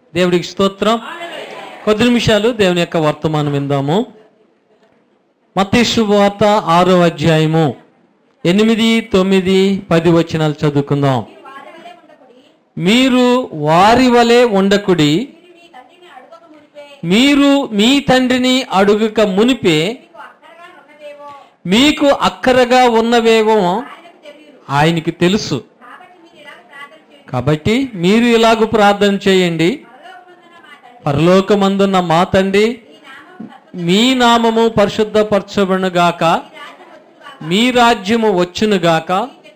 దేవుడికి స్తోత్రం కొద్ది నిమిషాలు దేవుని యొక్క వర్తమానం విందాము మత్తయి శుభవార్త ఆరో అధ్యాయము ఎనిమిది తొమ్మిది పది వచనాలు చదువుకుందాం మీరు వారి వలె ఉండకుడి మీరు మీ తండ్రిని అడుగక మునిపే మీకు అక్కరగా ఉన్నవేవో ఆయనకి తెలుసు కాబట్టి మీరు ఇలాగ ప్రార్థన చేయండి పరలోకమందున్న మా తండ్రి మీ నామము పరిశుద్ధపరచబడుగాక మీ రాజ్యము వచ్చునుగాక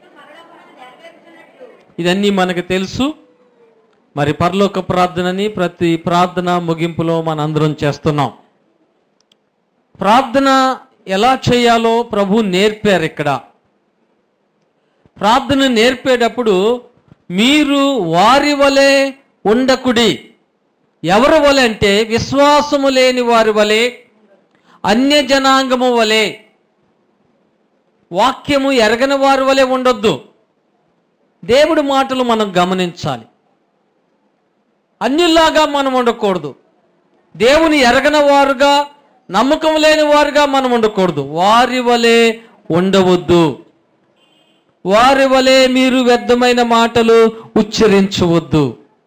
ఇదన్నీ మనకు తెలుసు మరి పరలోక ప్రార్థనని ప్రతి ప్రార్థన ముగింపులో మనందరం చేస్తున్నాం ప్రార్థన ఎలా చేయాలో ప్రభు నేర్పారు ఇక్కడ ప్రార్థన నేర్పేటప్పుడు మీరు వారి వలె ఉండకుడి ఎవరి వలె అంటే విశ్వాసము లేని వారి వలె అన్య జనాంగము వలె వాక్యము ఎరగని వారి వలె ఉండొద్దు దేవుడి మాటలు మనం గమనించాలి అన్యుల్లాగా మనం ఉండకూడదు దేవుని ఎరగని వారుగా నమ్మకం లేని వారుగా మనం ఉండకూడదు వారి వలె ఉండవద్దు వారి వలె మీరు వ్యర్థమైన మాటలు ఉచ్చరించవద్దు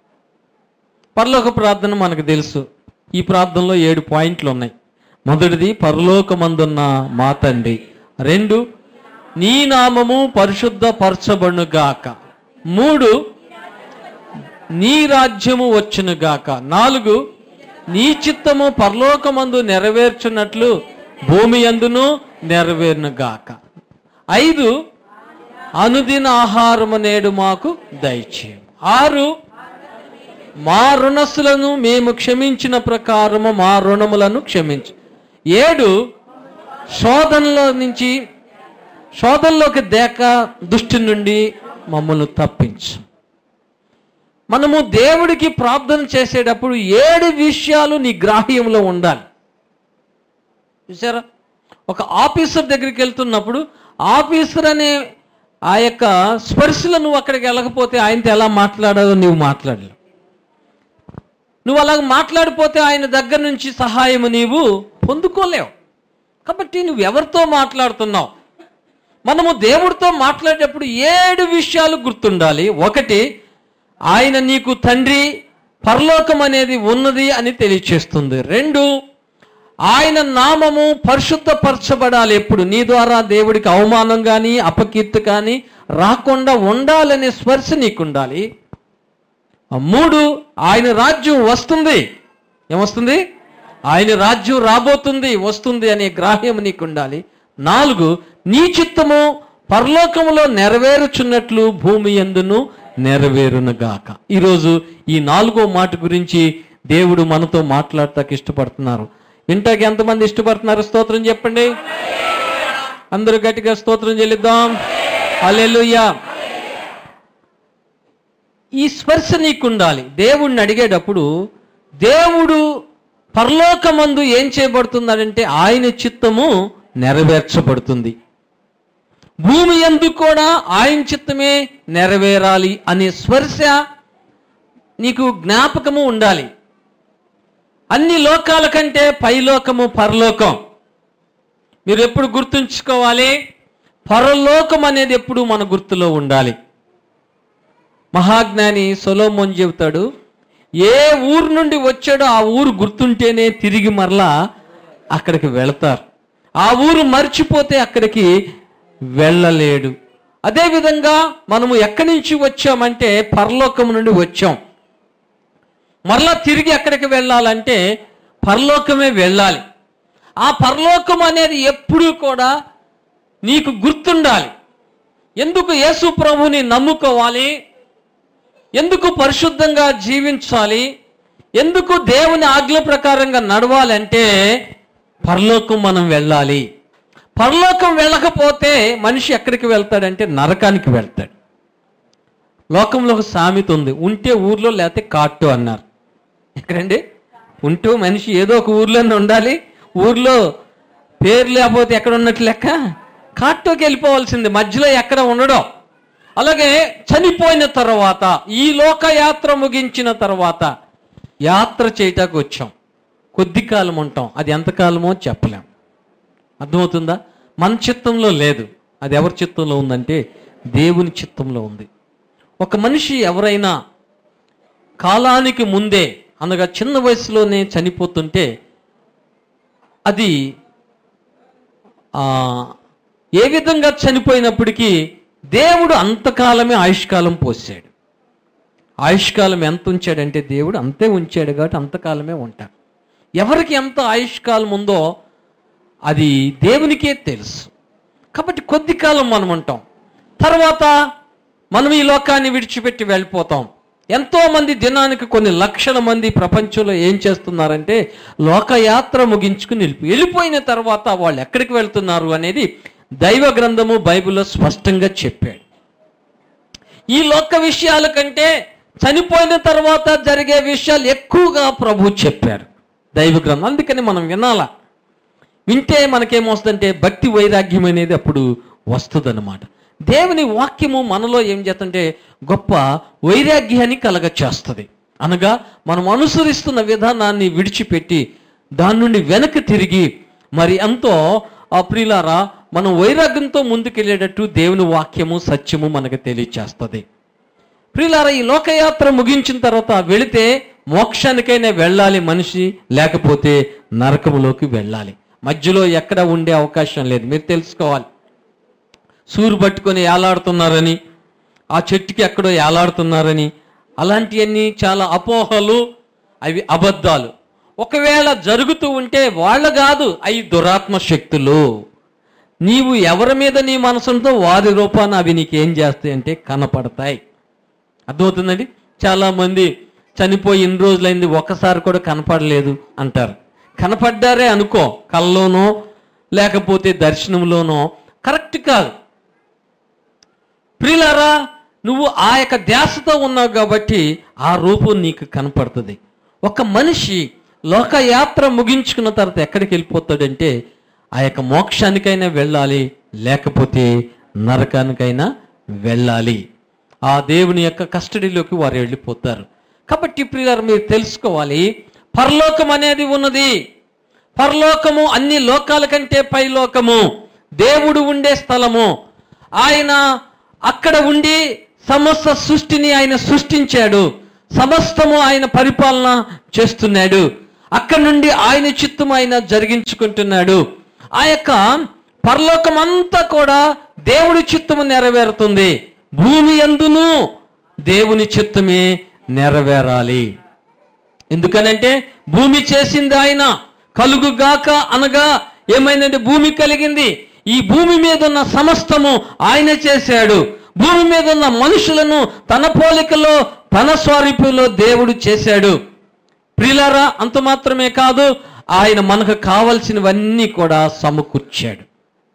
పరలోక ప్రార్థన మనకు తెలుసు ఈ ప్రార్థనలో ఏడు పాయింట్లు ఉన్నాయి మొదటిది పరలోకమందున్న మా తండ్రి రెండు నీ నామము పరిశుద్ధ పరచబడుగాక మూడు నీ రాజ్యము వచ్చునుగాక నాలుగు నీ చిత్తము పరలోకమందు నెరవేర్చున్నట్లు భూమి అందును నెరవేరునుగాక ఐదు అనుదిన ఆహారము నేడు మాకు దయచేయం ఆరు మా రుణస్సులను మేము క్షమించిన ప్రకారము మా రుణములను క్షమించు ఏడు శోధనలో నుంచి శోధనలోకి దేక దుష్టి నుండి మమ్మల్ని తప్పించు మనము దేవుడికి ప్రార్థన చేసేటప్పుడు ఏడు విషయాలు నీ గ్రాహ్యంలో ఉండాలి చూసారా ఒక ఆఫీసర్ దగ్గరికి వెళ్తున్నప్పుడు ఆఫీసర్ అనే ఆ యొక్క స్పర్శలో నువ్వు అక్కడికి వెళ్ళకపోతే ఆయనతో ఎలా మాట్లాడాలో నువ్వు మాట్లాడలేవు నువ్వు అలాగ మాట్లాడిపోతే ఆయన దగ్గర నుంచి సహాయము నీవు పొందుకోలేవు కాబట్టి నువ్వు ఎవరితో మాట్లాడుతున్నావు మనము దేవుడితో మాట్లాడేటప్పుడు ఏడు విషయాలు గుర్తుండాలి ఒకటి ఆయన నీకు తండ్రి పరలోకం అనేది ఉన్నది అని తెలియచేస్తుంది రెండు ఆయన నామము పరిశుద్ధపరచబడాలి ఎప్పుడు నీ ద్వారా దేవుడికి అవమానం కానీ అపకీర్తి కానీ రాకుండా ఉండాలనే స్పర్శ నీకు ఉండాలి ఆ మూడు ఆయన రాజ్యం వస్తుంది ఏమొస్తుంది ఆయన రాజ్యం రాబోతుంది వస్తుంది అనే గ్రాహ్యం నీకు ఉండాలి నాలుగు నీ చిత్తము పరలోకములో నెరవేరుచున్నట్లు భూమి ఎందును నెరవేరునుగాక ఈరోజు ఈ నాలుగో మాట గురించి దేవుడు మనతో మాట్లాడటానికి ఇష్టపడుతున్నారు వింటాకి ఎంతమంది ఇష్టపడుతున్నారు స్తోత్రం చెప్పండి అందరూ గట్టిగా స్తోత్రం చెల్లిద్దాం హల్లెలూయా ఈ స్పర్శ నీకు ఉండాలి దేవుణ్ణి అడిగేటప్పుడు దేవుడు పరలోకమందు ఏం చేయబడుతున్నాడంటే ఆయన చిత్తము నెరవేర్చబడుతుంది భూమి ఎందు కూడా ఆయన చిత్తమే నెరవేరాలి అనే స్పర్శ నీకు జ్ఞాపకము ఉండాలి అన్ని లోకాల కంటే పైలోకము పరలోకం మీరు ఎప్పుడు గుర్తుంచుకోవాలి పరలోకం అనేది ఎప్పుడు మన గుర్తులో ఉండాలి మహాజ్ఞాని సొలోమోన్ చెబుతాడు ఏ ఊరు నుండి వచ్చాడో ఆ ఊరు గుర్తుంటేనే తిరిగి మరలా అక్కడికి వెళతారు ఆ ఊరు మర్చిపోతే అక్కడికి వెళ్ళలేడు అదేవిధంగా మనము ఎక్కడి నుంచి వచ్చామంటే పరలోకం నుండి వచ్చాం మరలా తిరిగి ఎక్కడికి వెళ్ళాలంటే పరలోకమే వెళ్ళాలి ఆ పరలోకం అనేది ఎప్పుడూ కూడా నీకు గుర్తుండాలి ఎందుకు యేసు ప్రభుని నమ్ముకోవాలి ఎందుకు పరిశుద్ధంగా జీవించాలి ఎందుకు దేవుని ఆజ్ఞ ప్రకారంగా నడవాలంటే పరలోకం మనం వెళ్ళాలి పరలోకం వెళ్ళకపోతే మనిషి ఎక్కడికి వెళ్తాడంటే నరకానికి వెళ్తాడు లోకంలో ఒక సామెత ఉంది ఉంటే ఊర్లో లేకపోతే కాట్టు అన్నారు ఎక్కడండి ఉంటూ మనిషి ఏదో ఒక ఊర్లోనే ఉండాలి ఊర్లో పేరు లేకపోతే ఎక్కడ ఉన్నట్లు లెక్క కాట్లోకి వెళ్ళిపోవాల్సింది మధ్యలో ఎక్కడ ఉండడం అలాగే చనిపోయిన తర్వాత ఈ లోకయాత్ర ముగించిన తర్వాత యాత్ర చేయటానికి వచ్చాం కొద్ది కాలం ఉంటాం అది ఎంతకాలమో చెప్పలేం అర్థమవుతుందా మన చిత్తంలో లేదు అది ఎవరి చిత్తంలో ఉందంటే దేవుని చిత్తంలో ఉంది ఒక మనిషి ఎవరైనా కాలానికి ముందే అనగా చిన్న వయసులోనే చనిపోతుంటే అది ఆ, ఏ విధంగా చనిపోయినప్పటికీ దేవుడు అంతకాలమే ఆయుష్కాలం పోసాడు ఆయుష్కాలం ఎంత ఉంచాడంటే దేవుడు అంతే ఉంచాడు కాబట్టి అంతకాలమే ఉంటాడు ఎవరికి ఎంత ఆయుష్కాలం ఉందో అది దేవునికే తెలుసు కాబట్టి కొద్ది కాలం మనం ఉంటాం తర్వాత మనం ఈ లోకాన్ని విడిచిపెట్టి వెళ్ళిపోతాం ఎంతో మంది దినానికి కొన్ని లక్షల మంది ప్రపంచంలో ఏం చేస్తున్నారంటే లోకయాత్ర ముగించుకుని వెళ్ళిపో వెళ్ళిపోయిన తర్వాత వాళ్ళు ఎక్కడికి వెళ్తున్నారు అనేది దైవ గ్రంథము బైబిల్లో స్పష్టంగా చెప్పాడు ఈ లోక విషయాల కంటే చనిపోయిన తర్వాత జరిగే విషయాలు ఎక్కువగా ప్రభు చెప్పారు దైవ గ్రంథం అందుకని మనం వినాలా వింటే మనకేమొస్తుందంటే భక్తి వైరాగ్యం అనేది అప్పుడు వస్తుందన్నమాట దేవుని వాక్యము మనలో ఏం చేస్తుంటే గొప్ప వైరాగ్యాన్ని కలగ చేస్తుంది అనగా మనం అనుసరిస్తున్న విధానాన్ని విడిచిపెట్టి దాని నుండి వెనక్కి తిరిగి మరి ఎంతో ఆ ప్రియులారా మనం వైరాగ్యంతో ముందుకెళ్ళేటట్టు దేవుని వాక్యము సత్యము మనకు తెలియచేస్తుంది ప్రియులారా ఈ లోకయాత్ర ముగించిన తర్వాత వెళితే మోక్షానికైనా వెళ్ళాలి మనిషి లేకపోతే నరకములోకి వెళ్ళాలి మధ్యలో ఎక్కడ ఉండే అవకాశం లేదు మీరు తెలుసుకోవాలి సూరు పట్టుకొని ఏలాడుతున్నారని ఆ చెట్టుకి ఎక్కడో ఏలాడుతున్నారని అలాంటివన్నీ చాలా అపోహలు అవి అబద్ధాలు ఒకవేళ జరుగుతూ ఉంటే వాళ్ళ కాదు అవి దురాత్మ శక్తులు నీవు ఎవరి మీద నీ మనసుంతో వారి రూపాన అవి నీకేం చేస్తాయి అంటే కనపడతాయి అర్థమవుతుందండి చాలా మంది చనిపోయి ఇన్ని రోజులైంది ఒక్కసారి కూడా కనపడలేదు అంటారు కనపడ్డారే అనుకో కల్లోనో లేకపోతే దర్శనంలోనో కరెక్ట్ కాదు ప్రియులారా నువ్వు ఆ యొక్క ధ్యాసతో ఉన్నావు కాబట్టి ఆ రూపం నీకు కనపడుతుంది ఒక మనిషి లోకయాత్ర ముగించుకున్న తర్వాత ఎక్కడికి వెళ్ళిపోతాడంటే ఆ యొక్క మోక్షానికైనా వెళ్ళాలి లేకపోతే నరకానికైనా వెళ్ళాలి ఆ దేవుని యొక్క కస్టడీలోకి వారు వెళ్ళిపోతారు కాబట్టి ప్రియులారు మీరు తెలుసుకోవాలి పరలోకం అనేది ఉన్నది పరలోకము అన్ని లోకాల కంటే పైలోకము దేవుడు ఉండే స్థలము ఆయన అక్కడ ఉండి సమస్త సృష్టిని ఆయన సృష్టించాడు సమస్తము ఆయన పరిపాలన చేస్తున్నాడు అక్కడ నుండి ఆయన చిత్తం ఆయన జరిగించుకుంటున్నాడు ఆ యొక్క పరలోకం అంతా కూడా దేవుడి చిత్తము నెరవేరుతుంది భూమి ఎందును దేవుని చిత్తమే నెరవేరాలి ఎందుకనంటే భూమి చేసింది ఆయన కలుగుగాక అనగా ఏమైందంటే భూమి కలిగింది ఈ భూమి మీద ఉన్న సమస్తము ఆయన చేశాడు భూమి మీద ఉన్న మనుషులను తన పోలికలో తన స్వరూపులో దేవుడు చేశాడు ప్రియులారా అంత మాత్రమే కాదు ఆయన మనకు కావలసినవన్నీ కూడా సమకూర్చాడు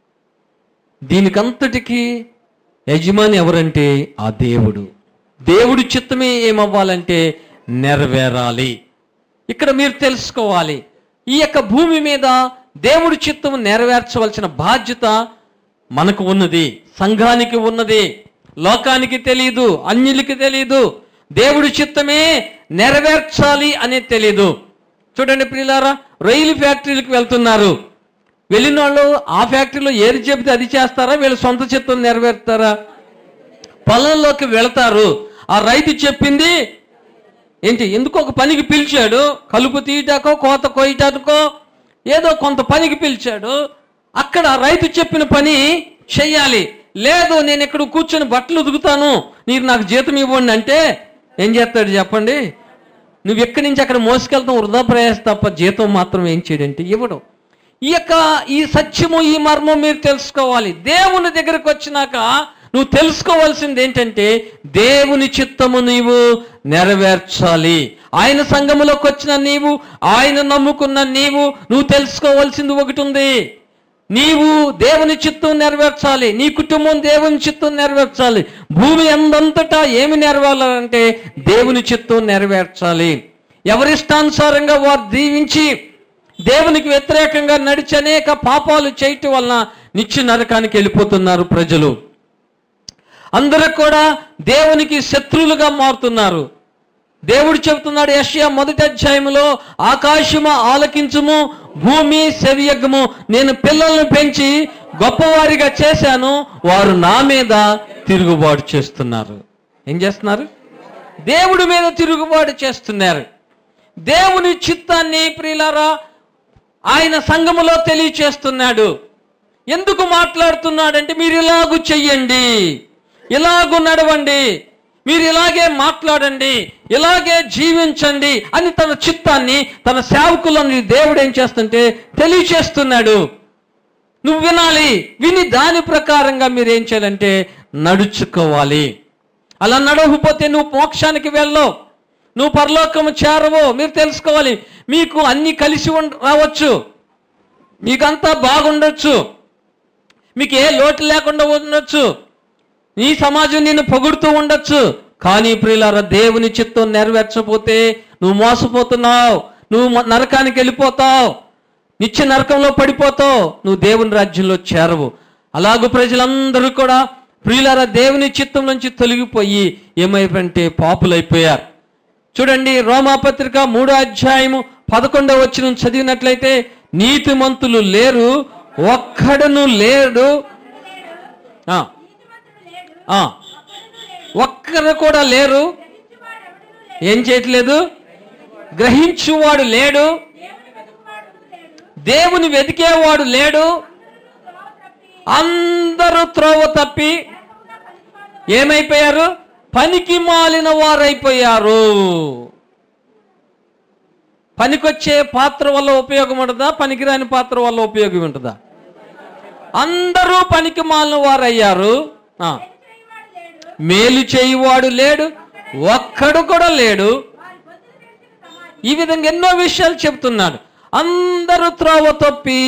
దీనికంతటికి యజమాని ఎవరంటే ఆ దేవుడు దేవుడి చిత్తమే ఏమవ్వాలంటే నెరవేరాలి ఇక్కడ మీరు తెలుసుకోవాలి ఈ యొక్క భూమి మీద దేవుడి చిత్తము నెరవేర్చవలసిన బాధ్యత మనకు ఉన్నది సంఘానికి ఉన్నది లోకానికి తెలియదు అన్యులకి తెలియదు దేవుడి చిత్తమే నెరవేర్చాలి అనేది తెలియదు చూడండి ప్రియులారా రొయ్యలు ఫ్యాక్టరీలకు వెళ్తున్నారు వెళ్ళిన వాళ్ళు ఆ ఫ్యాక్టరీలో ఏది చెబితే అది చేస్తారా వీళ్ళ సొంత చిత్తం నెరవేరుతారా పొలంలోకి వెళతారు ఆ రైతు చెప్పింది ఏంటి ఎందుకు ఒక పనికి పిలిచాడు కలుపు తీయటాకో కోత కోయటానికో ఏదో కొంత పనికి పిలిచాడు అక్కడ రైతు చెప్పిన పని చెయ్యాలి లేదు నేను ఇక్కడ కూర్చొని బట్టలు ఉతుకుతాను మీరు నాకు జీతం ఇవ్వండి అంటే ఏం చేస్తాడు చెప్పండి నువ్వు ఎక్కడి నుంచి అక్కడ మోసుకెళ్తాం వృధా ప్రయాస తప్ప జీతం మాత్రం ఏం చేయడంటే ఇవ్వడం ఈ యొక్క ఈ సత్యము ఈ మర్మం మీరు తెలుసుకోవాలి దేవుని దగ్గరకు వచ్చినాక నువ్వు తెలుసుకోవాల్సింది ఏంటంటే దేవుని చిత్తము నీవు నెరవేర్చాలి ఆయన సంఘములోకి వచ్చిన నీవు ఆయన నమ్ముకున్న నీవు నువ్వు తెలుసుకోవాల్సింది ఒకటి ఉంది నీవు దేవుని చిత్తం నెరవేర్చాలి నీ కుటుంబం దేవుని చిత్తం నెరవేర్చాలి భూమి అందంతటా ఏమి నెరవేరాలంటే దేవుని చిత్తం నెరవేర్చాలి ఎవరిష్టానుసారంగా వారు దీవించి దేవునికి వ్యతిరేకంగా నడిచి అనేక పాపాలు చేయటం వలన నిత్య నరకానికి వెళ్ళిపోతున్నారు ప్రజలు అందరూ కూడా దేవునికి శత్రువులుగా మారుతున్నారు దేవుడు చెబుతున్నాడు యెషయా మొదటి అధ్యాయములో ఆకాశము ఆలకించుము భూమి సెవియగ్గము నేను పిల్లలను పెంచి గొప్పవారిగా చేశాను వారు నా మీద తిరుగుబాటు చేస్తున్నారు ఏం చేస్తున్నారు దేవుడి మీద తిరుగుబాటు చేస్తున్నారు దేవుని చిత్తాన్ని ప్రియులారా ఆయన సంఘములో తెలియచేస్తున్నాడు ఎందుకు మాట్లాడుతున్నాడంటే మీరు ఇలాగూ చెయ్యండి ఇలాగూ నడవండి మీరు ఇలాగే మాట్లాడండి ఇలాగే జీవించండి అని తన చిత్తాన్ని తన సేవకులను దేవుడు ఏం చేస్తుంటే తెలియచేస్తున్నాడు నువ్వు వినాలి విని దాని ప్రకారంగా మీరు ఏం చేయాలంటే నడుచుకోవాలి అలా నడవకపోతే నువ్వు మోక్షానికి వెళ్ళవు నువ్వు పరలోకము చేరవు మీరు తెలుసుకోవాలి మీకు అన్ని కలిసి ఉండ రావచ్చు మీకంతా బాగుండొచ్చు మీకు ఏ లోటు లేకుండా ఉండొచ్చు నీ సమాజం నిన్ను పొగుడుతూ ఉండొచ్చు కానీ ప్రియులారా దేవుని చిత్తం నెరవేర్చకపోతే నువ్వు మోసపోతున్నావు నువ్వు మ- నరకానికి వెళ్ళిపోతావు నిత్య నరకంలో పడిపోతావు నువ్వు దేవుని రాజ్యంలో చేరవు అలాగూ ప్రజలందరూ కూడా ప్రియులారా దేవుని చిత్తం నుంచి తొలగిపోయి ఏమైపోయింటే పాపులైపోయారు చూడండి రోమాపత్రిక మూడో అధ్యాయము పదకొండవ వచ్చిన చదివినట్లయితే నీతిమంతులు లేరు ఒక్కడను లేడు ఆ, ఆ, ఒక్కరు కూడా లేరు ఏం చేయట్లేదు గ్రహించువాడు లేడు దేవుని వెతికేవాడు లేడు అందరూ త్రోవ తప్పి ఏమైపోయారు పనికి మాలిన వారైపోయారు పనికొచ్చే పాత్ర వల్ల ఉపయోగం ఉంటుందా పనికిరాని పాత్ర వల్ల ఉపయోగం ఉంటుందా అందరూ పనికి మాలిన వారయ్యారు ఆ. మేలు చేయువాడు లేడు ఒక్కడు కూడా లేడు ఈ విధంగా ఎన్నో విషయాలు చెప్తున్నాడు అందరూ త్రోవ తప్పి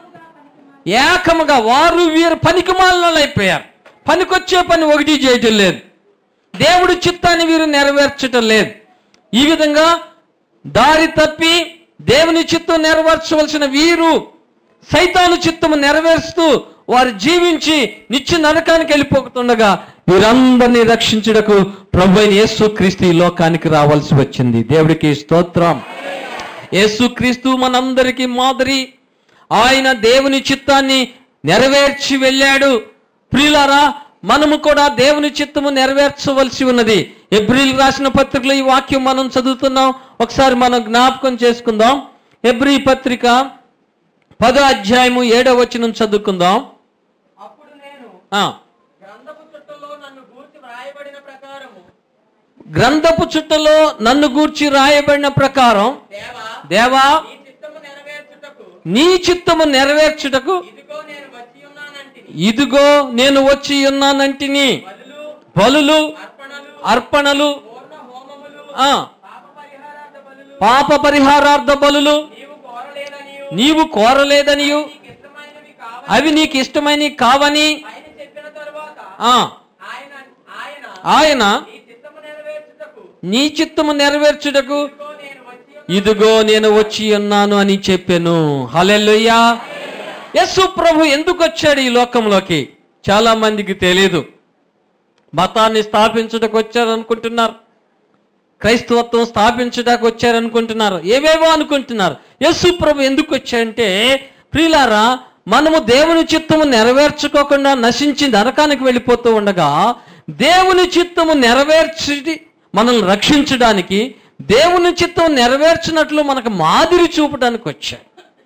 ఏకముగా వారు వీరు పనికి అయిపోయారు పనికొచ్చే పని ఒకటి చేయటం లేదు దేవుడి చిత్తాన్ని వీరు నెరవేర్చటం లేదు ఈ విధంగా దారి తప్పి దేవుని చిత్తం నెరవేర్చవలసిన వీరు సైతాను చిత్తము నెరవేరుస్తూ వారు జీవించి నిత్య నరకానికి వెళ్ళిపోతుండగా వీరందరినీ రక్షించుటకు ప్రభు అయిన యేసు క్రీస్తు ఈ లోకానికి రావాల్సి వచ్చింది దేవుడికి స్తోత్రం యేసుక్రీస్తు మనందరికీ మాదిరి ఆయన దేవుని చిత్తాన్ని నెరవేర్చి వెళ్ళాడు ప్రియులారా మనము కూడా దేవుని చిత్తము నెరవేర్చవలసి ఉన్నది ఎబ్రిల్ రాసిన పత్రికలో ఈ వాక్యం మనం చదువుతున్నాం ఒకసారి మనం జ్ఞాపకం చేసుకుందాం ఎబ్రి పత్రిక పదో అధ్యాయము ఏడో వచనం చదువుకుందాం అప్పుడు నేను ఆ, గ్రంథపు చుట్టలో నన్ను గూర్చి వ్రాయబడిన ప్రకారము గ్రంథపు చుట్టలో నన్ను గూర్చి రాయబడిన ప్రకారం దేవా దేవా ఈ చిత్తము నెరవేర్చుటకు నీ చిత్తము నెరవేర్చుటకు ఇదిగో నేను వచ్చి ఉన్నానంటిని ఇదిగో నేను వచ్చి ఉన్నానంటిని బలులు బలులు అర్పణలు అర్పణలు పూర్ణ హోమములు ఆ, పాప పరిహారార్థ బలులు పాప పరిహారార్థ బలులు నీవు కోరలేదనియు నీవు కోరలేదనియు నీకు ఇష్టమైనవి కావాలి అవి నీకు ఇష్టమైనవి కావని ఆయన చెప్పిన తరువాత ఆ, ఆయన ఆయన ఆయన ఈ చిత్తము నెరవేర్చుటకు నీ చిత్తము నెరవేర్చుటకు ఇదిగో నేను వచ్చి ఇదిగో నేను వచ్చి ఉన్నాను అని చెప్పాను హలెల్లుయ్యా యస్సు ప్రభు ఎందుకు వచ్చాడు ఈ లోకంలోకి చాలా మందికి తెలియదు మతాన్ని స్థాపించుటకు వచ్చారనుకుంటున్నారు క్రైస్తవత్వం స్థాపించడానికి వచ్చారనుకుంటున్నారు ఏవేవో అనుకుంటున్నారు యస్సు ప్రభు ఎందుకు వచ్చాడంటే ప్రియులారా మనము దేవుని చిత్తము నెరవేర్చుకోకుండా నశించి నరకానికి వెళ్ళిపోతూ ఉండగా దేవుని చిత్తము నెరవేర్చి మనల్ని రక్షించడానికి దేవుని చిత్తం నెరవేర్చినట్లు మనకు మాదిరి చూపడానికి వచ్చాడు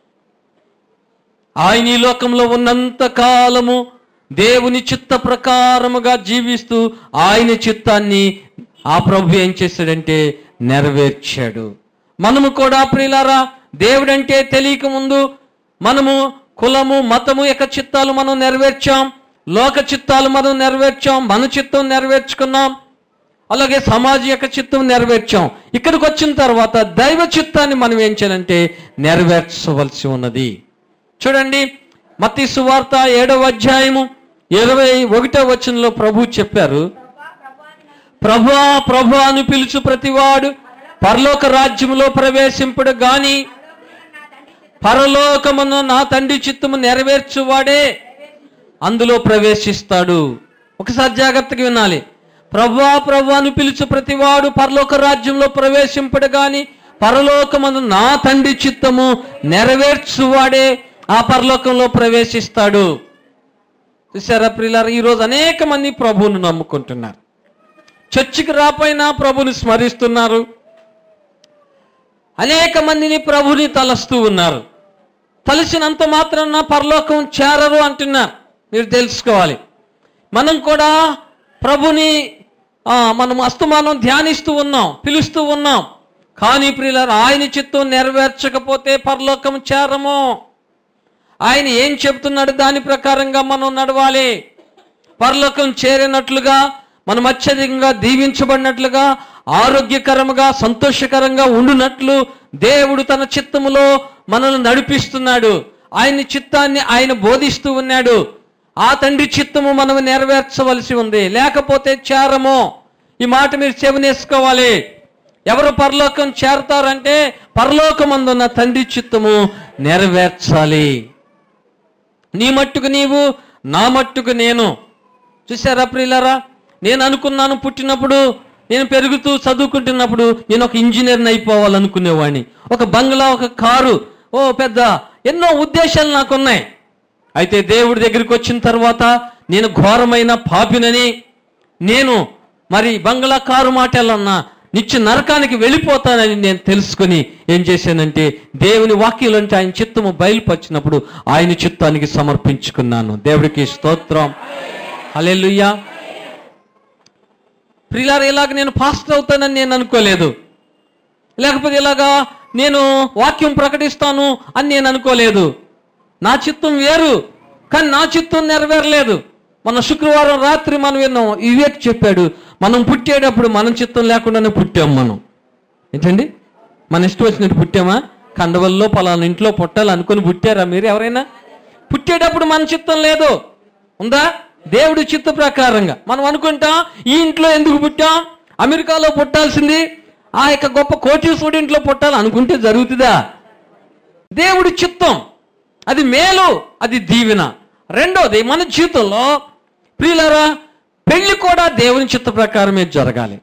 ఆయన ఈ లోకంలో ఉన్నంత కాలము దేవుని చిత్త ప్రకారముగా జీవిస్తూ ఆయన చిత్తాన్ని ఆ ప్రభు ఏం చేశాడంటే నెరవేర్చాడు మనము కూడా ప్రియులారా దేవుడంటే తెలియక ముందు మనము కులము మతము యొక్క చిత్తాలు మనం నెరవేర్చాం లోక చిత్తాలు మనం నెరవేర్చాం మన చిత్తం నెరవేర్చుకున్నాం అలాగే సమాజం యొక్క చిత్తం నెరవేర్చాం ఇక్కడికి వచ్చిన తర్వాత దైవ చిత్తాన్ని మనం ఏం చేయాలంటే నెరవేర్చవలసి ఉన్నది చూడండి మత్తి సువార్త ఏడవ అధ్యాయము ఇరవై ఒకటో వచనంలో ప్రభు చెప్పారు ప్రభా ప్రభు అని పిలుచు ప్రతివాడు పరలోక రాజ్యములో ప్రవేశింపుడు గాని పరలోకమును నా తండ్రి చిత్తము నెరవేర్చువాడే అందులో ప్రవేశిస్తాడు ఒకసారి జాగ్రత్తగా వినాలి ప్రభా ప్రభా అని పిలుచు ప్రతివాడు పరలోక రాజ్యంలో ప్రవేశింపడు గాని పరలోకమందు నా తండ్రి చిత్తము నెరవేర్చువాడే ఆ పరలోకంలో ప్రవేశిస్తాడు చూసారా ప్రియులారా ఈరోజు అనేక మంది ప్రభువును నమ్ముకుంటున్నారు చర్చికి రాపోయినా ప్రభుని స్మరిస్తున్నారు అనేక మందిని ప్రభుని తలస్తూ ఉన్నారు తలసినంత మాత్రాన పరలోకం చేరరు అంటున్నారు మీరు తెలుసుకోవాలి మనం కూడా ప్రభుని ఆ, మనం అస్తమానం ధ్యానిస్తూ ఉన్నాం పిలుస్తూ ఉన్నాం కానీ ప్రియులారు ఆయన చిత్తం నెరవేర్చకపోతే పరలోకం చేరము ఆయన ఏం చెబుతున్నాడు దాని ప్రకారంగా మనం నడవాలి పరలోకం చేరినట్లుగా మనం అత్యధికంగా దీవించబడినట్లుగా ఆరోగ్యకరముగా సంతోషకరంగా ఉండునట్లు దేవుడు తన చిత్తములో మనల్ని నడిపిస్తున్నాడు ఆయన చిత్తాన్ని ఆయన బోధిస్తూ ఉన్నాడు ఆ తండ్రి చిత్తము మనం నెరవేర్చవలసి ఉంది లేకపోతే చేరము ఈ మాట మీరు చెవినేసుకోవాలి ఎవరు పరలోకం చేరతారంటే పరలోకమందున్న తండ్రి చిత్తము నెరవేర్చాలి నీ మట్టుకు నీవు నా మట్టుకు నేను చూసారా ప్రియులారా నేను అనుకున్నాను పుట్టినప్పుడు నేను పెరుగుతూ చదువుకుంటున్నప్పుడు నేను ఒక ఇంజనీర్ని అయిపోవాలనుకునేవాడిని ఒక బంగ్లా ఒక కారు ఓ పెద్ద ఎన్నో ఉద్దేశాలు నాకున్నాయి అయితే దేవుడి దగ్గరికి వచ్చిన తర్వాత నేను ఘోరమైన పాపినని నేను మరి బంగ్లా కారు మాటలన్నా నిత్య నరకానికి వెళ్ళిపోతానని నేను తెలుసుకుని ఏం చేశానంటే దేవుని వాక్యాలంటే ఆయన చిత్తము బయలుపరిచినప్పుడు ఆయన చిత్తానికి సమర్పించుకున్నాను దేవుడికి స్తోత్రం హల్లెలూయా ప్రిలార ఇలాగ నేను పాస్టర్ అవుతానని నేను అనుకోలేదు లేకపోతే ఇలాగా నేను వాక్యం ప్రకటిస్తాను అని నేను అనుకోలేదు నా చిత్తం వేరు కానీ నా చిత్తం నెరవేరలేదు మన శుక్రవారం రాత్రి మనం విన్నాం వివేక్ చెప్పాడు మనం పుట్టేటప్పుడు మన చిత్తం లేకుండానే పుట్టాం మనం ఏంటండి మన ఇష్టం వచ్చినట్టు పుట్టామా కండవల్లో పలానా ఇంట్లో పుట్టాలి అనుకుని పుట్టారా మీరు ఎవరైనా పుట్టేటప్పుడు మన చిత్తం లేదు ఉందా దేవుడి చిత్త ప్రకారంగా మనం అనుకుంటాం ఈ ఇంట్లో ఎందుకు పుట్టాం అమెరికాలో పుట్టాల్సింది ఆ యొక్క గొప్ప కోటీశ్వరుడి ఇంట్లో పుట్టాలి అనుకుంటే జరుగుతుందా దేవుడి చిత్తం అది మేలు అది దీవెన రెండోది మన జీవితంలో ప్రియులరా పెళ్లి కూడా దేవుని చిత్త ప్రకారమే జరగాలి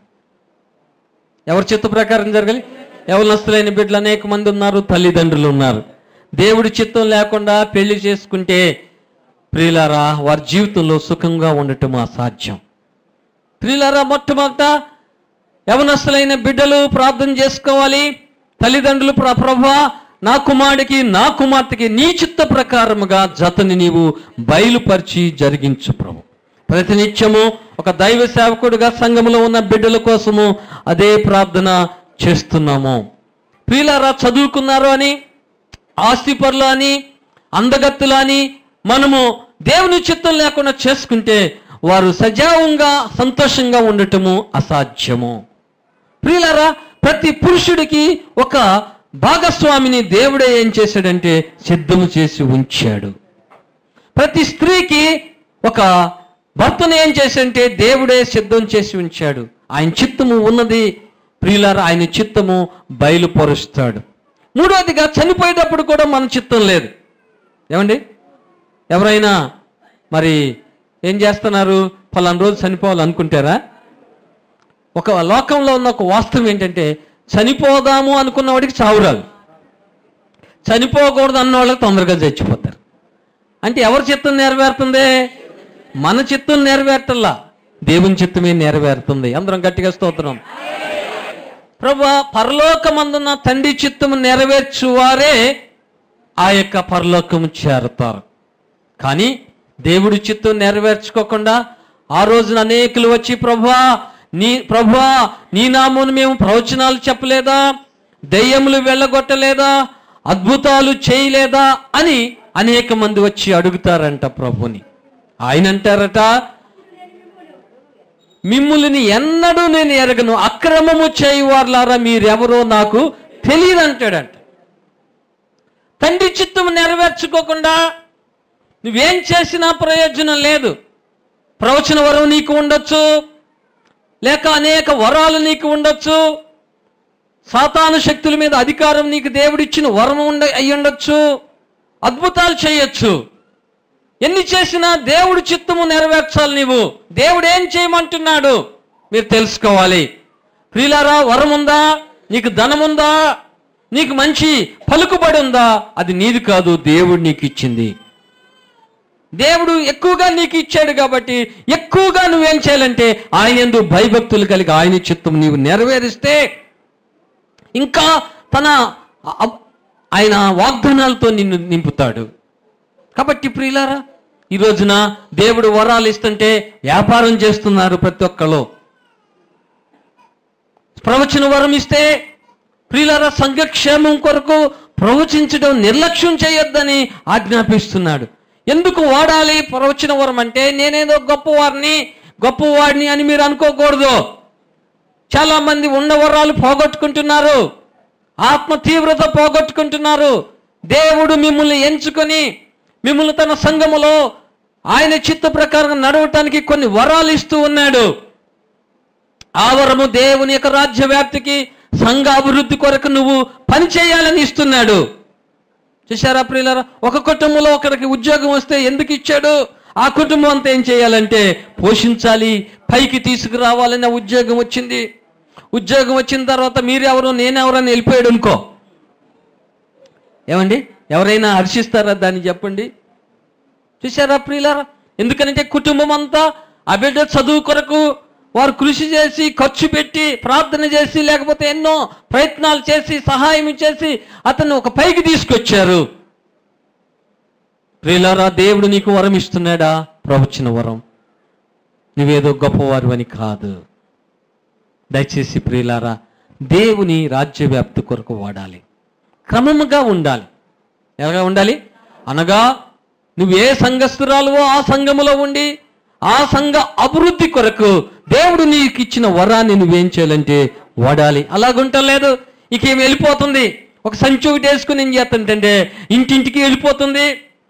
ఎవరి చిత్త ప్రకారం జరగాలి ఎవరినస్తులైన బిడ్డలు అనేక మంది ఉన్నారు తల్లిదండ్రులు ఉన్నారు దేవుడి చిత్తం లేకుండా పెళ్లి చేసుకుంటే ప్రియులారా వారి జీవితంలో సుఖంగా ఉండటం అసాధ్యం ప్రియులారా మొట్టమొదట యవనస్తులైన బిడ్డలు ప్రార్థన చేసుకోవాలి తల్లిదండ్రులు ప్ర- ప్రభా నా కుమారుడికి నా కుమార్తెకి నీ చిత్త ప్రకారముగా జతని నీవు బయలుపరిచి జరిగించు ప్రభు ప్రతినిత్యము ఒక దైవ సేవకుడిగా సంఘములో ఉన్న బిడ్డల కోసము అదే ప్రార్థన చేస్తున్నాము ప్రియులారా చదువుకున్నారు అని ఆస్తిపరులు అని అందగత్తులు అని మనము దేవుని చిత్తం లేకుండా చేసుకుంటే వారు సజావంగా సంతోషంగా ఉండటము అసాధ్యము ప్రియులారా ప్రతి పురుషుడికి ఒక భాగస్వామిని దేవుడే ఏం చేశాడంటే సిద్ధము చేసి ఉంచాడు ప్రతి స్త్రీకి ఒక భర్తను ఏం చేశాడంటే దేవుడే సిద్ధం చేసి ఉంచాడు ఆయన చిత్తము ఉన్నది ప్రియులారా ఆయన చిత్తము బయలుపరుస్తాడు మూడవదిగా చనిపోయేటప్పుడు కూడా మన చిత్తం లేదు ఏమండి ఎవరైనా మరి ఏం చేస్తున్నారు పలానా రోజు చనిపోవాలనుకుంటారా ఒక లోకంలో ఉన్న ఒక వాస్తవం ఏంటంటే చనిపోదాము అనుకున్న వాడికి చావు రాదు చనిపోకూడదు అన్న వాళ్ళకి తొందరగా చచ్చిపోతారు అంటే ఎవరి చిత్తం నెరవేరుతుంది మన చిత్తం నెరవేర్తల్లా దేవుని చిత్తమే నెరవేరుతుంది అందరం గట్టిగా స్తోత్రం ప్రభా పరలోకమందున్న తండ్రి చిత్తము నెరవేర్చువారే ఆ యొక్క పరలోకము చేరతారు కానీ దేవుడి చిత్తం నెరవేర్చుకోకుండా ఆ రోజున అనేకులు వచ్చి ప్రభా నీ ప్రభా నీ నామును మేము ప్రవచనాలు చెప్పలేదా దెయ్యములు వెళ్ళగొట్టలేదా అద్భుతాలు చేయలేదా అని అనేక మంది వచ్చి అడుగుతారంట ప్రభుని ఆయన అంటారట మిమ్ములని ఎన్నడూ నేను ఎరగను అక్రమము చేయువార్లారా మీరెవరో నాకు తెలియదంటాడంట తండ్రి చిత్తము నెరవేర్చుకోకుండా నువ్వేం చేసినా ప్రయోజనం లేదు ప్రవచన వరం నీకు ఉండొచ్చు లేక అనేక వరాలు నీకు ఉండొచ్చు సాతాను శక్తుల మీద అధికారం నీకు దేవుడిచ్చిన వరం ఉండ అయి ఉండొచ్చు అద్భుతాలు చేయొచ్చు ఎన్ని చేసినా దేవుడి చిత్తము నెరవేర్చాలి నీవు దేవుడు ఏం చేయమంటున్నాడు మీరు తెలుసుకోవాలి ప్రియులారా వరం ఉందా నీకు ధనం ఉందా నీకు మంచి పలుకుబడి ఉందా అది నీది కాదు దేవుడు నీకు ఇచ్చింది దేవుడు ఎక్కువగా నీకు ఇచ్చాడు కాబట్టి ఎక్కువగా నువ్వేం చేయాలంటే ఆయన యందు భయభక్తులు కలిగి ఆయన చిత్తం నీవు నెరవేరిస్తే ఇంకా తన అ- ఆయన వాగ్దానాలతో నిన్ను నింపుతాడు కాబట్టి ప్రియులారా ఈ రోజున దేవుడు వరాలు ఇస్తుంటే వ్యాపారం చేస్తున్నారు ప్రతి ఒక్కళ్ళు ప్రవచన వరం ఇస్తే ప్రియులారా సంఘక్షేమం కొరకు ప్రవచించడం నిర్లక్ష్యం చేయొద్దని ఆజ్ఞాపిస్తున్నాడు ఎందుకు వాడాలి ప్రవచన వరం అంటే నేనేదో గొప్పవారిని గొప్పవాడిని అని మీరు అనుకోకూడదు చాలా మంది ఉన్న వరాలు పోగొట్టుకుంటున్నారు ఆత్మ తీవ్రత పోగొట్టుకుంటున్నారు దేవుడు మిమ్మల్ని ఎంచుకొని మిమ్మల్ని తన సంఘములో ఆయన చిత్త ప్రకారం నడవటానికి కొన్ని వరాలు ఇస్తూ ఉన్నాడు ఆ వరము దేవుని యొక్క రాజ్య వ్యాప్తికి సంఘ అభివృద్ధి కొరకు నువ్వు పని చేయాలని ఇస్తున్నాడు చూశారా ప్రియులారా ఒక కుటుంబంలో ఒకరికి ఉద్యోగం వస్తే ఎందుకు ఇచ్చాడు ఆ కుటుంబం అంతా ఏం చేయాలంటే పోషించాలి పైకి తీసుకురావాలని ఆ ఉద్యోగం వచ్చింది ఉద్యోగం వచ్చిన తర్వాత మీరెవరు నేనెవరని వెళ్ళిపోయాడు అనుకో ఏమండి ఎవరైనా హర్షిస్తారా దాన్ని చెప్పండి చూసారా ప్రియులారా ఎందుకనంటే కుటుంబం అంతా ఆ బిడ్డ చదువు కొరకు వారు కృషి చేసి ఖర్చు పెట్టి ప్రార్థన చేసి లేకపోతే ఎన్నో ప్రయత్నాలు చేసి సహాయం చేసి అతన్ని ఒక పైకి తీసుకొచ్చారు ప్రియులారా దేవుడు నీకు వరం ఇస్తున్నాడా ప్రవచన వరం నువ్వేదో గొప్పవారు అని కాదు దయచేసి ప్రియులారా దేవుని రాజ్య వ్యాప్తి కొరకు వాడాలి క్రమముగా ఉండాలి ఎలాగా ఉండాలి అనగా నువ్వు ఏ సంఘస్థురాలువో ఆ సంఘములో ఉండి ఆ సంఘ అభివృద్ధి కొరకు దేవుడు నీకు ఇచ్చిన వరాన్ని నువ్వేం చేయాలంటే వాడాలి అలాగుంటలేదు ఇక ఏమి వెళ్ళిపోతుంది ఒక సంచి ఒకటి వేసుకుని ఏం చేస్తుంటే ఇంటింటికి వెళ్ళిపోతుంది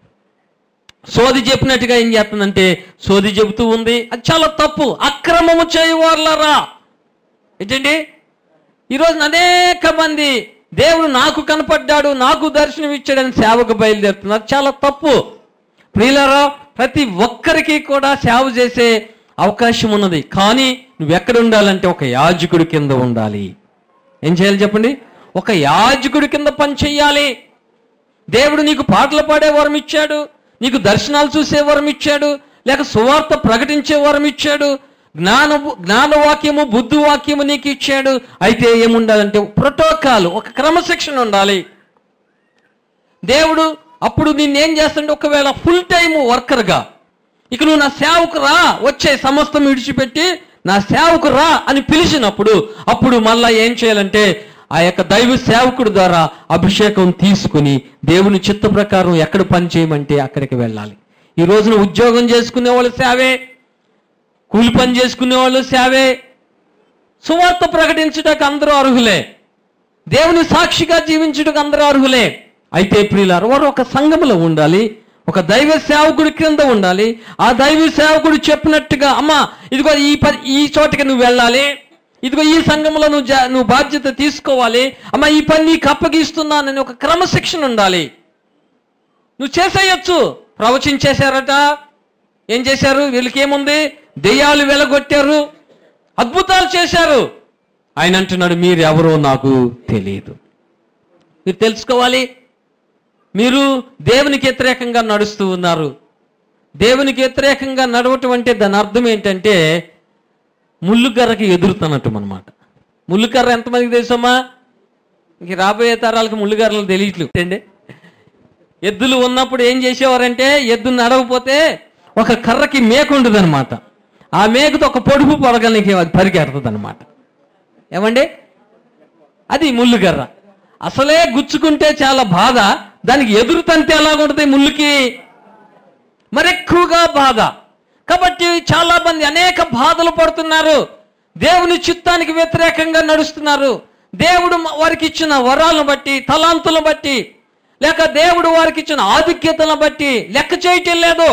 సోది చెప్పినట్టుగా ఏం చేస్తుందంటే సోది చెబుతూ ఉంది అది చాలా తప్పు అక్రమము చేయవారులరా ఏంటండి ఈరోజు అనేక మంది దేవుడు నాకు కనపడ్డాడు నాకు దర్శనం ఇచ్చాడని సేవకు బయలుదేరుతున్నారు చాలా తప్పు ప్రియులరా ప్రతి ఒక్కరికి కూడా సేవ చేసే అవకాశం ఉన్నది కానీ నువ్వు ఎక్కడ ఉండాలంటే ఒక యాజకుడి కింద ఉండాలి ఏం చేయాలి చెప్పండి ఒక యాజకుడి కింద పని చెయ్యాలి దేవుడు నీకు పాటలు పాడే వరం ఇచ్చాడు నీకు దర్శనాలు చూసే వరం ఇచ్చాడు లేక సువార్త ప్రకటించే వరం ఇచ్చాడు జ్ఞాన జ్ఞానవాక్యము బుద్ధి వాక్యము నీకు ఇచ్చాడు అయితే ఏముండాలంటే ప్రోటోకాల్ ఒక క్రమశిక్షణ ఉండాలి దేవుడు అప్పుడు నిన్నేం చేస్తాడంటే ఒకవేళ ఫుల్ టైం వర్కర్గా ఇక నువ్వు నా సేవకు రా వచ్చే సమస్తం విడిచిపెట్టి నా సేవకు రా అని పిలిచినప్పుడు అప్పుడు మళ్ళా ఏం చేయాలంటే ఆ యొక్క దైవ సేవకుడు ద్వారా అభిషేకం తీసుకుని దేవుని చిత్త ప్రకారం ఎక్కడ పని చేయమంటే అక్కడికి వెళ్ళాలి ఈ రోజున ఉద్యోగం చేసుకునే వాళ్ళు సేవే కూలి పని చేసుకునే వాళ్ళు సేవే సువార్త ప్రకటించుటకు అందరూ అర్హులే దేవుని సాక్షిగా జీవించుటకు అందరూ అర్హులే అయితే ప్రియులారు వారు ఒక సంఘములో ఉండాలి ఒక దైవ సేవకుడి క్రింద ఉండాలి ఆ దైవ సేవకుడు చెప్పినట్టుగా అమ్మా ఇదిగో ఈ పని ఈ చోటకి నువ్వు వెళ్ళాలి ఇదిగో ఈ సంఘంలో నువ్వు జా- నువ్వు బాధ్యత తీసుకోవాలి అమ్మా ఈ పని నీకు అప్పగిస్తున్నానని ఒక క్రమశిక్షణ ఉండాలి నువ్వు చేసేయచ్చు ప్రవచించేశారట ఏం చేశారు వీళ్ళకి ఏముంది దెయ్యాలు వెలగొట్టారు అద్భుతాలు చేశారు ఆయన అంటున్నాడు మీరు ఎవరో నాకు తెలియదు మీరు తెలుసుకోవాలి మీరు దేవునికి వ్యతిరేకంగా నడుస్తూ ఉన్నారు దేవునికి వ్యతిరేకంగా నడవటం అంటే దాని అర్థం ఏంటంటే ముళ్ళుకర్రకి ఎదురుతున్నట్టు అనమాట ముళ్ళుకర్ర ఎంతమందికి తెలుసమ్మా ఇంక రాబోయే తరాలకు ముళ్ళుకర్రలు తెలియట్లేదు అండి ఎద్దులు ఉన్నప్పుడు ఏం చేసేవారంటే ఎద్దు నడవపోతే ఒక కర్రకి మేక ఉంటుంది అనమాట ఆ మేకతో ఒక పొడుపు పొడగలకి అది పరిగెడుతుంది అనమాట ఏమండి అది ముళ్ళుకర్ర అసలే గుచ్చుకుంటే చాలా బాధ దానికి ఎదురు తంతే ఎలాగుంటుంది ముళ్ళుకి మరెక్కువగా బాధ కాబట్టి చాలా మంది అనేక బాధలు పడుతున్నారు దేవుని చిత్తానికి వ్యతిరేకంగా నడుస్తున్నారు దేవుడు మ- వారికి ఇచ్చిన వరాలను బట్టి తలాంతులను బట్టి లేక దేవుడు వారికి ఇచ్చిన ఆధిక్యతలను బట్టి లెక్క చేయటం లేదు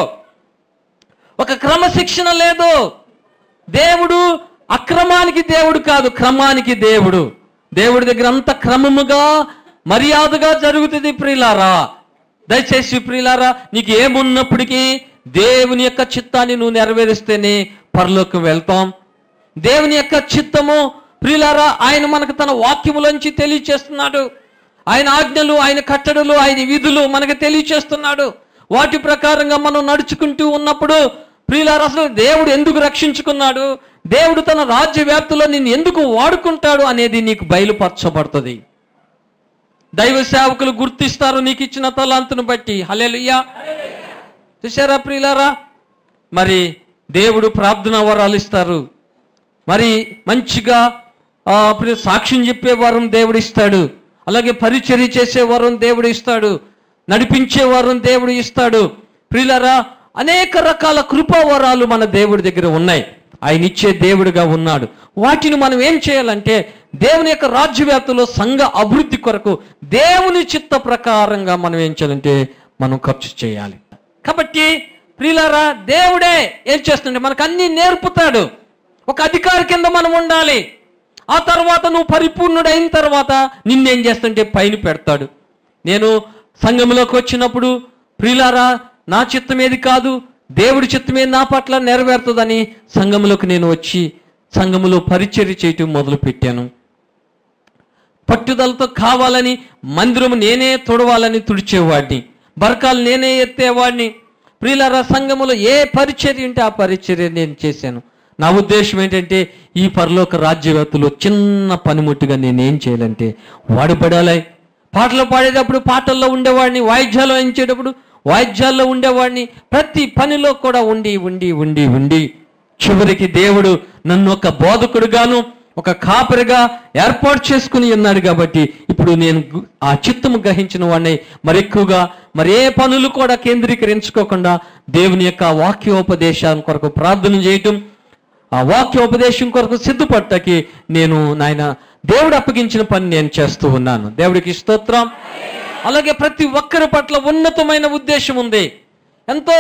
ఒక క్రమశిక్షణ లేదు దేవుడు అక్రమానికి దేవుడు కాదు క్రమానికి దేవుడు దేవుడి దగ్గర అంత క్రమముగా మర్యాదగా జరుగుతుంది ప్రియులారా దయచేసి ప్రియులారా నీకు ఏమున్నప్పటికీ దేవుని యొక్క చిత్తాన్ని నువ్వు నెరవేరిస్తేనే పరలోకి వెళ్తాం దేవుని యొక్క చిత్తము ప్రియులారా ఆయన మనకు తన వాక్యములోంచి తెలియచేస్తున్నాడు ఆయన ఆజ్ఞలు ఆయన కట్టడలు ఆయన విధులు మనకు తెలియచేస్తున్నాడు వాటి ప్రకారంగా మనం నడుచుకుంటూ ఉన్నప్పుడు ప్రియులారా అసలు దేవుడు ఎందుకు రక్షించుకున్నాడు దేవుడు తన రాజ్య వ్యాప్తిలో నిన్ను ఎందుకు వాడుకుంటాడు అనేది నీకు బయలుపరచబడుతుంది దైవ సేవకులు గుర్తిస్తారు నీకు ఇచ్చిన తలాంతును బట్టి హల్లెలూయా చూసారా ప్రియులారా మరి దేవుడు ప్రార్థన వరాలు ఇస్తారు మరి మంచిగా ఆ, ప్రియ సాక్ష్యం చెప్పే వరం దేవుడు ఇస్తాడు అలాగే పరిచర్య చేసే వరం దేవుడు ఇస్తాడు నడిపించే వరం దేవుడు ఇస్తాడు ప్రియులరా అనేక రకాల కృపా వరాలు మన దేవుడి దగ్గర ఉన్నాయి ఆయన ఇచ్చే దేవుడిగా ఉన్నాడు వాటిని మనం ఏం చేయాలంటే దేవుని యొక్క రాజ్యవ్యాప్తిలో సంఘ అభివృద్ధి కొరకు దేవుని చిత్త ప్రకారంగా మనం ఏం చేయాలంటే మనం ఖర్చు చేయాలి కాబట్టి ప్రియులారా దేవుడే ఏం చేస్తుంటే మనకు అన్ని నేర్పుతాడు ఒక అధికారి కింద మనం ఉండాలి ఆ తర్వాత నువ్వు పరిపూర్ణుడు అయిన తర్వాత నిన్నేం చేస్తుంటే పైన పెడతాడు నేను సంఘంలోకి వచ్చినప్పుడు ప్రియులారా నా చిత్తం ఏది కాదు దేవుడి చిత్తమే నా పట్ల నెరవేరుతుందని సంఘంలోకి నేను వచ్చి సంఘములో పరిచర్య చేయటం మొదలు పెట్టాను పట్టుదలతో కావాలని మందిరం నేనే తుడవాలని తుడిచేవాడిని బరకాలు నేనే ఎత్తేవాడిని ప్రియులార సంఘములో ఏ పరిచర్య ఉంటే ఆ పరిచర్య నేను చేశాను నా ఉద్దేశం ఏంటంటే ఈ పరలోక రాజ్యవేత్తలో చిన్న పనిముట్టుగా నేనేం చేయాలంటే వాడబడాలి పాటలు పాడేటప్పుడు పాటల్లో ఉండేవాడిని వాయిద్యాలు వాయించేటప్పుడు వాయిద్యాల్లో ఉండేవాడిని ప్రతి పనిలో కూడా ఉండి ఉండి ఉండి ఉండి చివరికి దేవుడు నన్ను ఒక బోధకుడుగాను ఒక కాపరిగా ఏర్పాటు చేసుకుని ఉన్నాడు కాబట్టి ఇప్పుడు నేను గు- ఆ చిత్తము గ్రహించిన వాడిని మరి ఎక్కువగా మరి ఏ పనులు కూడా కేంద్రీకరించుకోకుండా దేవుని యొక్క వాక్యోపదేశాన్ని కొరకు ప్రార్థన చేయటం ఆ వాక్యోపదేశం కొరకు సిద్ధపట్టకి నేను నాయన దేవుడు అప్పగించిన పని నేను చేస్తూ ఉన్నాను దేవుడికి స్తోత్రం అలాగే ప్రతి ఒక్కరి పట్ల ఉన్నతమైన ఉద్దేశం ఉంది ఎంతో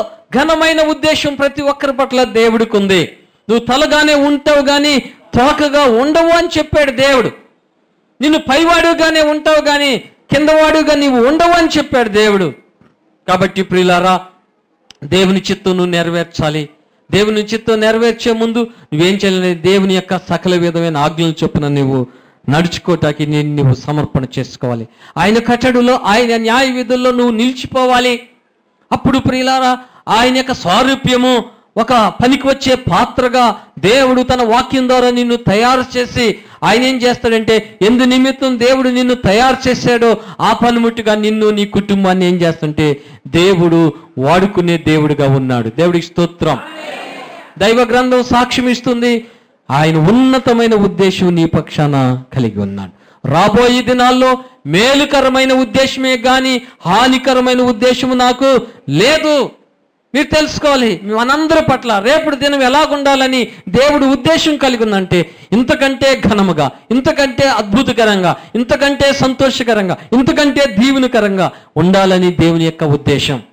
ఘనమైన ఉద్దేశం ప్రతి ఒక్కరి పట్ల దేవుడికి ఉంది నువ్వు తలగానే ఉంటావు కానీ తోకగా ఉండవు అని చెప్పాడు దేవుడు నిన్ను పైవాడుగానే ఉంటావు కానీ కిందవాడుగా నీవు ఉండవు అని చెప్పాడు దేవుడు కాబట్టి ప్రియులారా దేవుని చిత్తం నువ్వు నెరవేర్చాలి దేవుని చిత్తం నెరవేర్చే ముందు నువ్వేం చేయాలి దేవుని యొక్క సకల విధమైన ఆజ్ఞలు చొప్పున నువ్వు నడుచుకోటానికి నేను నువ్వు సమర్పణ చేసుకోవాలి ఆయన కట్టడిలో ఆయన న్యాయ విధుల్లో నువ్వు నిలిచిపోవాలి అప్పుడు ప్రియులారా ఆయన యొక్క స్వారూప్యము ఒక పనికి వచ్చే పాత్రగా దేవుడు తన వాక్యం ద్వారా నిన్ను తయారు చేసి ఆయన ఏం చేస్తాడంటే ఎందు నిమిత్తం దేవుడు నిన్ను తయారు చేశాడో ఆ పనిముట్టుగా నిన్ను నీ కుటుంబాన్ని ఏం చేస్తుంటే దేవుడు వాడుకునే దేవుడిగా ఉన్నాడు దేవుడికి స్తోత్రం దైవ గ్రంథం సాక్ష్యం ఇస్తుంది ఆయన ఉన్నతమైన ఉద్దేశం నీ పక్షాన కలిగి ఉన్నాడు రాబోయే దినాల్లో మేలుకరమైన ఉద్దేశమే గాని హానికరమైన ఉద్దేశము నాకు లేదు మీరు తెలుసుకోవాలి మనందరి పట్ల రేపటి దినం ఎలాగుండాలని దేవుడు ఉద్దేశం కలిగి ఉందంటే ఇంతకంటే ఘనముగా ఇంతకంటే అద్భుతకరంగా ఇంతకంటే సంతోషకరంగా ఇంతకంటే దీవెనకరంగా ఉండాలని దేవుని యొక్క ఉద్దేశం